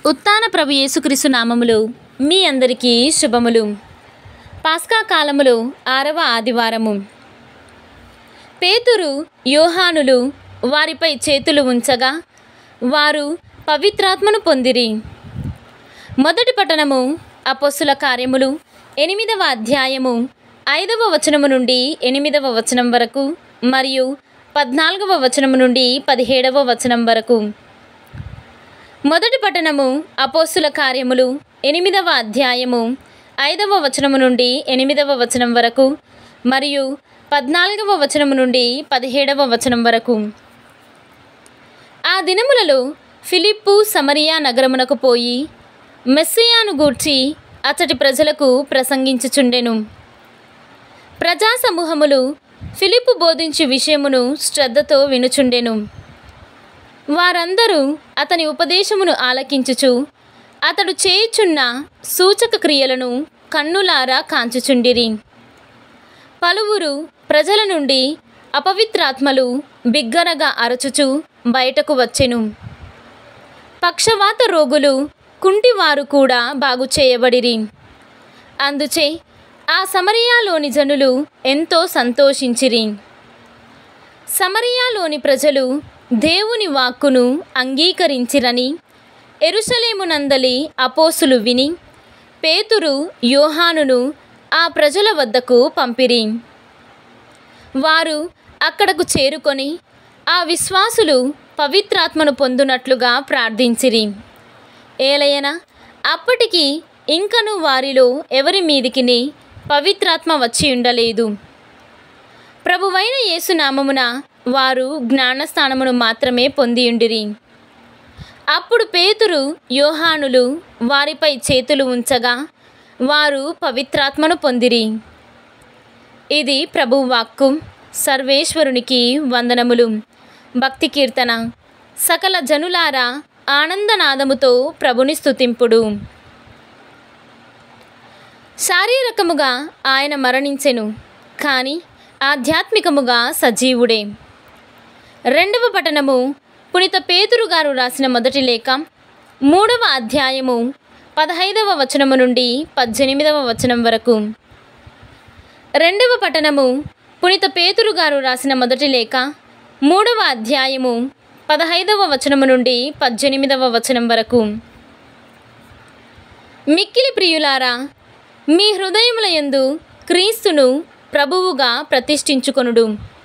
ఉత్తాన ప్రభు యేసుక్రీస్తు నామములు మీ అందరికీ శుభములు పాస్కా కాలములో ఆరవ ఆదివారము పేతురు యోహానులు వారిపై చేతులు ఉంచగా వారు పవిత్రాత్మను పొందిరి మొదటి పట్టణము అపొస్సుల కార్యములు ఎనిమిదవ అధ్యాయము ఐదవ వచనము నుండి ఎనిమిదవ వచనం వరకు మరియు పద్నాలుగవ వచనము నుండి పదిహేడవ వచనం వరకు మొదటి పట్టణము అపోస్తుల కార్యములు ఎనిమిదవ అధ్యాయము ఐదవ వచనము నుండి ఎనిమిదవ వచనం వరకు మరియు పద్నాలుగవ వచనము నుండి పదిహేడవ వచనం వరకు ఆ దినములలో ఫిలిప్పు సమరియా నగరమునకు పోయి మెస్సియాను గూర్చి అతడి ప్రజలకు ప్రసంగించుచుండెను ప్రజా సమూహములు ఫిలిప్పు బోధించు విషయమును శ్రద్ధతో వినుచుండెను వారందరూ అతని ఉపదేశమును ఆలకించుచు అతడు చేయుచున్న సూచక క్రియలను కన్నులారా కాంచుచుండిరి పలువురు ప్రజల నుండి అపవిత్రాత్మలు బిగ్గరగా అరచుచు బయటకు వచ్చెను పక్షవాత రోగులు కుంటివారు కూడా బాగు చేయబడిరి అందుచే ఆ సమరియాలోని జనులు ఎంతో సంతోషించిరి సమరియాలోని ప్రజలు దేవుని వాక్కును అంగీకరించిరని ఎరుసలేమునందలి అపోసులు విని పేతురు యోహానును ఆ ప్రజల వద్దకు పంపిరి వారు అక్కడకు చేరుకొని ఆ విశ్వాసులు పవిత్రాత్మను పొందునట్లుగా ప్రార్థించిరి ఏలయన అప్పటికి ఇంకను వారిలో ఎవరి మీదికిని పవిత్రాత్మ వచ్చి ఉండలేదు ప్రభువైన యేసునామమున వారు జ్ఞానస్థానమును మాత్రమే పొందియుండిరి అప్పుడు పేతురు యోహానులు వారిపై చేతులు ఉంచగా వారు పవిత్రాత్మను పొందిరి ఇది ప్రభు వాక్కు సర్వేశ్వరునికి వందనములు భక్తి కీర్తన సకల జనులారా ఆనందనాదముతో ప్రభుని స్తుతింపుడు శారీరకముగా ఆయన మరణించెను కానీ ఆధ్యాత్మికముగా సజీవుడే రెండవ పఠనము పునిత పేతురు గారు రాసిన మొదటి లేఖ మూడవ అధ్యాయము పదహైదవ వచనము నుండి పద్దెనిమిదవ వచనం వరకు రెండవ పఠనము పునిత పేతురు గారు రాసిన మొదటి లేఖ మూడవ అధ్యాయము పదహైదవ వచనము నుండి పద్దెనిమిదవ వచనం వరకు మిక్కిలి ప్రియులారా మీ హృదయముల యందు క్రీస్తును ప్రభువుగా ప్రతిష్ఠించుకొనుడు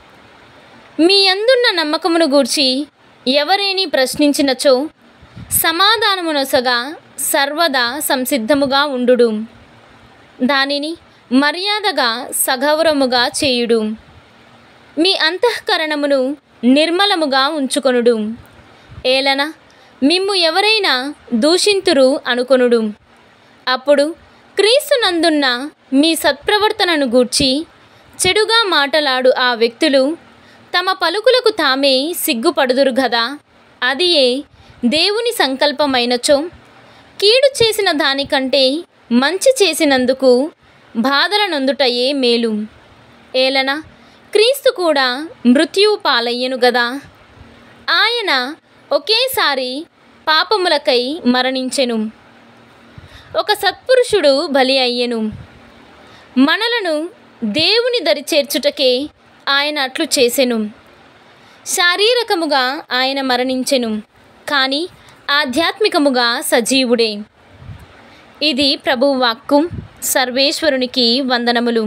మీ అందున్న నమ్మకమును గూర్చి ఎవరేని ప్రశ్నించినచో సమాధానమునొసగా సర్వదా సంసిద్ధముగా ఉండుడు దానిని మర్యాదగా సగౌరవముగా చేయుడు మీ అంతఃకరణమును నిర్మలముగా ఉంచుకొనుడు ఏలన మిమ్ము ఎవరైనా దూషింతురు అనుకొనుడు అప్పుడు క్రీస్తునందున్న మీ సత్ప్రవర్తనను గూర్చి చెడుగా మాటలాడు ఆ వ్యక్తులు తమ పలుకులకు తామే సిగ్గుపడుదురు గదా అది ఏ దేవుని సంకల్పమైనచో కీడు చేసిన దానికంటే మంచి చేసినందుకు బాధల నొందుటయే మేలు ఏలన క్రీస్తు కూడా మృత్యువు పాలయ్యను గదా ఆయన ఒకేసారి పాపములకై మరణించెను ఒక సత్పురుషుడు బలి అయ్యెను మనలను దేవుని దరి చేర్చుటకే ఆయన అట్లు చేసెను శారీరకముగా ఆయన మరణించెను కానీ ఆధ్యాత్మికముగా సజీవుడే ఇది ప్రభు వాక్కు సర్వేశ్వరునికి వందనములు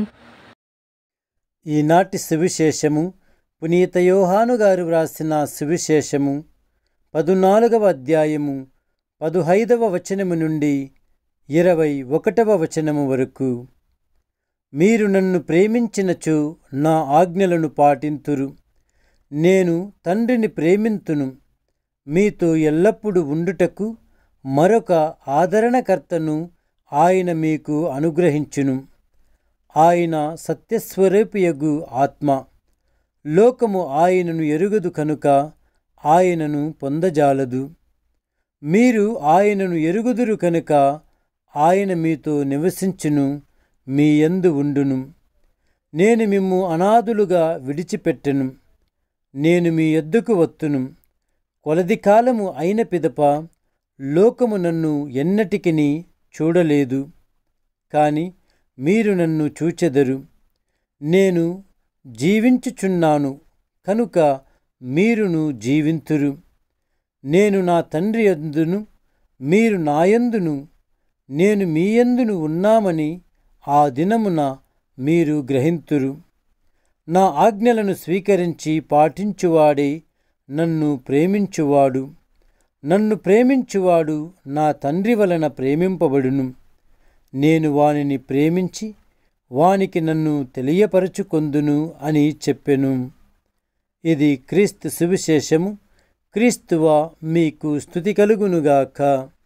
ఈనాటి సువిశేషము పునీత యోహాను గారు వ్రాసిన సువిశేషము పదునాలుగవ అధ్యాయము పదుహైదవ వచనము నుండి ఇరవై ఒకటవ వచనము వరకు మీరు నన్ను ప్రేమించినచో నా ఆజ్ఞలను పాటింతురు నేను తండ్రిని ప్రేమింతును మీతో ఎల్లప్పుడూ ఉండుటకు మరొక ఆదరణకర్తను ఆయన మీకు అనుగ్రహించును ఆయన సత్యస్వరూపియగు ఆత్మ లోకము ఆయనను ఎరుగదు కనుక ఆయనను పొందజాలదు మీరు ఆయనను ఎరుగుదురు కనుక ఆయన మీతో నివసించును మీ యందు ఉండును నేను మిమ్ము అనాథులుగా విడిచిపెట్టెను నేను మీ ఎద్దుకు వత్తును కొలది కాలము అయిన పిదప లోకము నన్ను ఎన్నటికిని చూడలేదు కాని మీరు నన్ను చూచెదరు నేను జీవించుచున్నాను కనుక మీరును జీవింతురు నేను నా తండ్రి యందును మీరు నాయందును నేను మీయందును ఉన్నామని ఆ దినమున మీరు గ్రహింతురు నా ఆజ్ఞలను స్వీకరించి పాటించువాడే నన్ను ప్రేమించువాడు నన్ను ప్రేమించువాడు నా తండ్రి వలన ప్రేమింపబడును నేను వానిని ప్రేమించి వానికి నన్ను తెలియపరచుకొందును అని చెప్పెను ఇది క్రీస్తు సువిశేషము క్రీస్తువ మీకు స్థుతి కలుగునుగాక